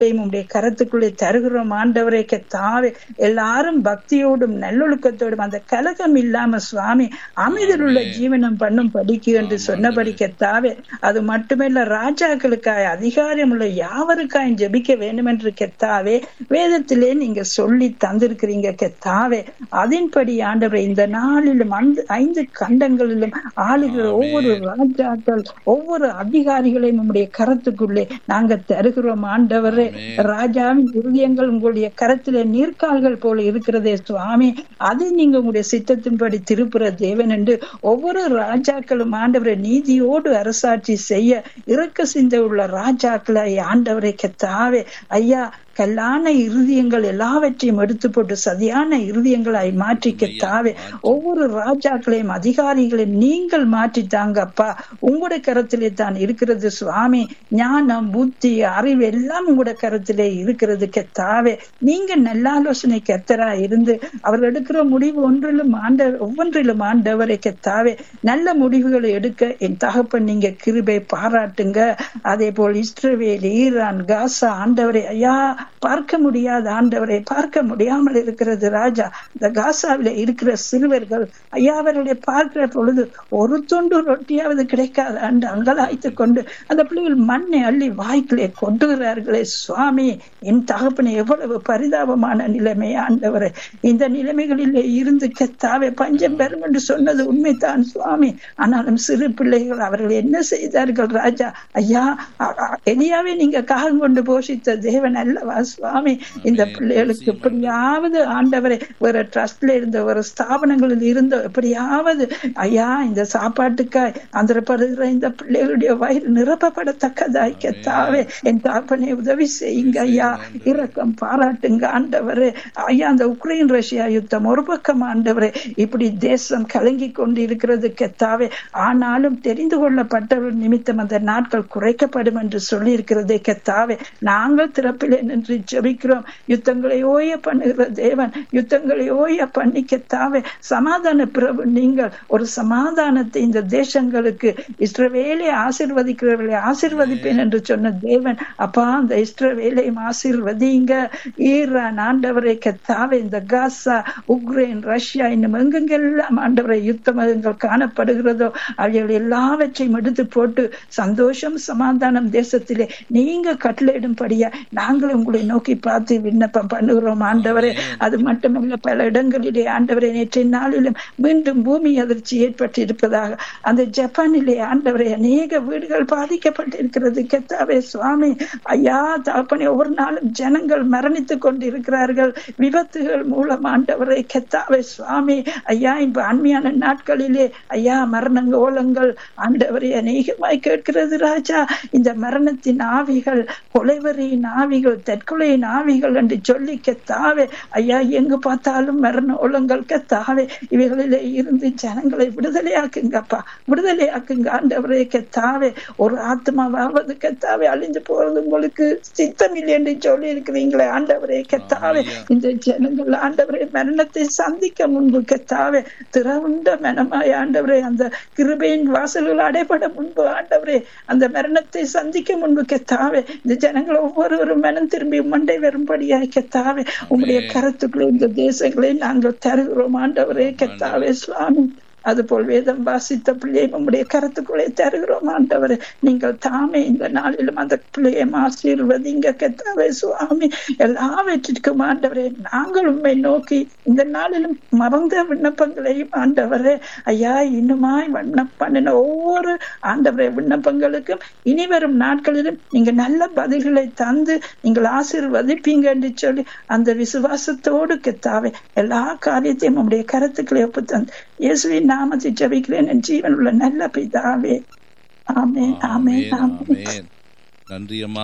உடைய கரத்துக்குள்ளே தருகிறோம் ஆண்டவரே கத்தாவே எல்லாரும் பக்தியோடும் நல்லொழுக்கத்தோடும் அந்த கலகம் இல்லாம சுவாமி அமைதியுள்ள ஜீவனம் பண்ணும் படிக்கு என்று சொன்னபடி கத்தாவே அது மட்டுமல்ல ராஜாக்களுக்காய் அதிகாரம் உள்ள யாவருக்காயும் ஜெபிக்க வேண்டும் என்று கெத்தாவே வேதத்திலே நீங்க சொல்லி தந்திருக்கிறீங்க கெத்தாவே அதன்படி ஆண்டவரை இந்த நாளிலும் அந்த ஐந்து கண்டங்களிலும் ஆளுகிற ஒவ்வொரு ராஜாக்கள் ஒவ்வொரு அதிகாரிகளையும் உங்களுடைய கரத்துக்குள்ளே நாங்க தருகிறோம் ஆண்டவரே ராஜாவின் இருதயங்கள் உங்களுடைய கரத்திலே நீர்க்கால்கள் போல இருக்கிறதே சுவாமி அது நீங்க உங்களுடைய சித்தத்தின்படி திருப்புற தேவன் என்று ஒவ்வொரு ராஜாக்களும் ஆண்டவரை நீதியோடு அரசாட்சி செய்ய இறக்க சிந்தை உள்ள ராஜாக்களை ஆண்டவரை கத்தாவே ஐயா கல்லான இருதயங்கள் எல்லாவற்றையும் எடுத்து போட்டு சதியான இருதயங்களாய் மாற்றிக்க தாவே ஒவ்வொரு ராஜாக்களையும் அதிகாரிகளையும் நீங்கள் மாற்றித்தாங்க அப்பா உங்களுடைய கரத்திலே தான் இருக்கிறது சுவாமி ஞானம் புத்தி அறிவு எல்லாம் உங்களுடைய கரத்திலே இருக்கிறது கெத்தாவே நீங்க நல்ல ஆலோசனை கெத்தரா இருந்து அவர் எடுக்கிற முடிவு ஒன்றிலும் ஆண்ட ஒவ்வொன்றிலும் ஆண்டவரை கெத்தாவே நல்ல முடிவுகளை எடுக்க என் தகப்பன் நீங்க கிருபை பாராட்டுங்க அதே போல் இஸ்ரவேல் ஈரான் காசா ஆண்டவரை ஐயா பார்க்க முடியாத ஆண்டவரை பார்க்க முடியாமல் இருக்கிறது ராஜா இந்த காசாவில இருக்கிற சிறுவர்கள் ஐயா அவர்களை பார்க்கிற பொழுது ஒரு துண்டு ரொட்டியாவது கிடைக்காத அன்று அங்கலாய்த்து கொண்டு அந்த பிள்ளைகள் மண்ணை அள்ளி வாய்க்கிலே கொண்டுகிறார்களே சுவாமி என் தகப்பனை எவ்வளவு பரிதாபமான நிலைமை ஆண்டவரை இந்த நிலைமைகளிலே இருந்து கெத்தாவே பஞ்சம் பெறும் என்று சொன்னது உண்மைதான் சுவாமி ஆனாலும் சிறு பிள்ளைகள் அவர்கள் என்ன செய்தார்கள் ராஜா ஐயா எலியாவே நீங்க காகம் கொண்டு போஷித்த தேவன் அல்லவா சுவாமி இந்த பிள்ளைகளுக்கு எப்படியாவது ஆண்டவரை ஒரு ட்ரஸ்ட்ல இருந்த ஒரு ஸ்தாபனங்களில் இருந்த எப்படியாவது ஐயா இந்த சாப்பாட்டுக்காய் ஆந்திரப்படுகிற இந்த பிள்ளைகளுடைய வயிறு நிரப்பப்படத்தக்கதாய் கெத்தாவே என் தாப்பனை உதவி செய்யுங்க ஐயா இரக்கம் பாராட்டுங்க ஆண்டவரே ஐயா அந்த உக்ரைன் ரஷ்யா யுத்தம் ஒரு பக்கம் ஆண்டவரே இப்படி தேசம் கலங்கி கொண்டு இருக்கிறது கெத்தாவே ஆனாலும் தெரிந்து கொள்ளப்பட்டவர் நிமித்தம் அந்த நாட்கள் குறைக்கப்படும் என்று சொல்லி இருக்கிறதே கெத்தாவே நாங்கள் திறப்பிலே நின்று ஜபிக்கிறோம் யுத்தங்களை ஓய பண்ணுகிற தேவன் யுத்தங்களை ஓய பண்ணி கெத்தாவே சமாதான பிரபு நீங்கள் ஒரு சமாதானத்தை இந்த தேசங்களுக்கு இஸ்ரவேலை ஆசிர்வதிக்கிறவர்களை ஆசிர்வதிப்பேன் என்று சொன்ன தேவன் அப்பா அந்த இஸ்ரவேலையும் ஆசிர்வதிங்க ஈரான் ஆண்டவரை கத்தாவே இந்த காசா உக்ரைன் ரஷ்யா இன்னும் எங்கெங்கெல்லாம் ஆண்டவரை யுத்தமங்கள் காணப்படுகிறதோ அவைகள் எல்லாவற்றையும் எடுத்து போட்டு சந்தோஷம் சமாதானம் தேசத்திலே நீங்க கட்டளையிடும்படியா நாங்களும் உங்களை நோக்கி பார்த்து விண்ணப்பம் பண்ணுகிறோம் ஆண்டவரே அது மட்டுமல்ல பல இடங்களிலே ஆண்டவரை நேற்றைய நாளிலும் மீண்டும் பூமி அதிர்ச்சி ஏற்பட்டு இருப்பதாக அந்த ஜப்பானிலே ஆண்டவரை அநேக வீடுகள் பாதிக்கப்பட்டிருக்கிறது கெத்தாவே சுவாமி ஐயா தகப்பனே ஒவ்வொரு நாளும் ஜனங்கள் மரணித்துக் கொண்டு இருக்கிறார்கள் விபத்துகள் மூலம் ஆண்டவரை கெத்தாவே சுவாமி ஐயா இப்ப அண்மையான நாட்களிலே ஐயா மரணங்க ஓலங்கள் ஆண்டவரை அநேகமாய் கேட்கிறது ராஜா இந்த மரணத்தின் ஆவிகள் கொலைவரியின் ஆவிகள் தற்கொலையின் ஆவிகள் என்று சொல்லி கெத்தாவே ஐயா எங்கு பார்த்தாலும் மரண ஓலங்கள் கெத்தாவே இவைகளிலே இருந்து ஜனங்களை விடுதலையாக்குங்கப்பா விடுதலையாக்குங்க ஆண்டவரே கெத்தாவே ஒரு ஆத்மாவாவது கெத்தாவே அழிஞ்சு போறது உங்களுக்கு சித்தம் இல்லை என்று சொல்லி இருக்கிறீங்களே ஆண்டவரே கெத்தாவே இந்த ஜனங்கள் ஆண்டவரே மரணத்தை சந்திக்க முன்பு கெத்தாவே திறவுண்ட மனமாய் ஆண்டவரே அந்த கிருபையின் வாசல்கள் அடைபட முன்பு ஆண்டவரே அந்த மரணத்தை சந்திக்க முன்பு கெத்தாவே இந்த ஜனங்கள் ஒவ்வொருவரும் மனம் திரும்பி மண்டை வரும்படியாய் கெத்தாவே உங்களுடைய கருத்துக்களை இந்த தேசங்களை நாங்கள் தருகிறோம் ஆண்டவரே கெத்தாவே சுவாமி அதுபோல் வேதம் வாசித்த பிள்ளையை உங்களுடைய கருத்துக்குள்ளே தருகிறோம் ஆண்டவர் நீங்கள் தாமே இந்த நாளிலும் அந்த பிள்ளையை ஆசீர்வதிங்க கெத்தாவே சுவாமி எல்லாவற்றிற்கும் ஆண்டவரே நாங்கள் உண்மை நோக்கி இந்த நாளிலும் மறந்த விண்ணப்பங்களையும் ஆண்டவரே ஐயா இன்னுமாய் விண்ணப்பம் பண்ணின ஒவ்வொரு ஆண்டவரே விண்ணப்பங்களுக்கும் இனி வரும் நாட்களிலும் நீங்க நல்ல பதில்களை தந்து நீங்கள் ஆசீர்வதிப்பீங்க என்று சொல்லி அந்த விசுவாசத்தோடு கெத்தாவே எல்லா காரியத்தையும் உங்களுடைய கருத்துக்களை ஒப்பு தந்து இயேசுவின் நாமத்தை ஜபிக்கிறேன் என் ஜீவன் உள்ள நல்ல பிதாவே ஆமேன் ஆமேன் ஆமேன் நன்றி அம்மா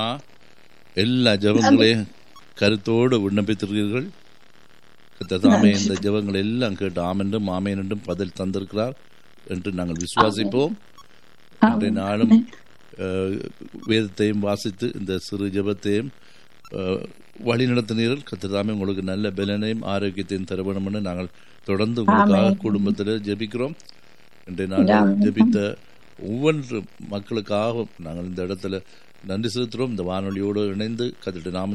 எல்லா ஜபங்களையும் கருத்தோடு விண்ணப்பித்திருக்கிறீர்கள் தாமே இந்த ஜபங்கள் எல்லாம் கேட்டு ஆமென்றும் ஆமேன் என்றும் பதில் தந்திருக்கிறார் என்று நாங்கள் விசுவாசிப்போம் இன்றைய நாளும் வேதத்தையும் வாசித்து இந்த சிறு ஜபத்தையும் வழி நடத்தினீர்கள் கத்திரதாமே உங்களுக்கு நல்ல பலனையும் ஆரோக்கியத்தையும் தர வேணும்னு நாங்கள் தொடர்ந்து உங்களுக்காக குடும்பத்தில் ஜெபிக்கிறோம் இன்றைய நாளில் ஜெபித்த ஒவ்வொன்று மக்களுக்காக நாங்கள் இந்த இடத்துல நன்றி செலுத்துகிறோம் இந்த வானொலியோடு இணைந்து கத்திட்டு நாம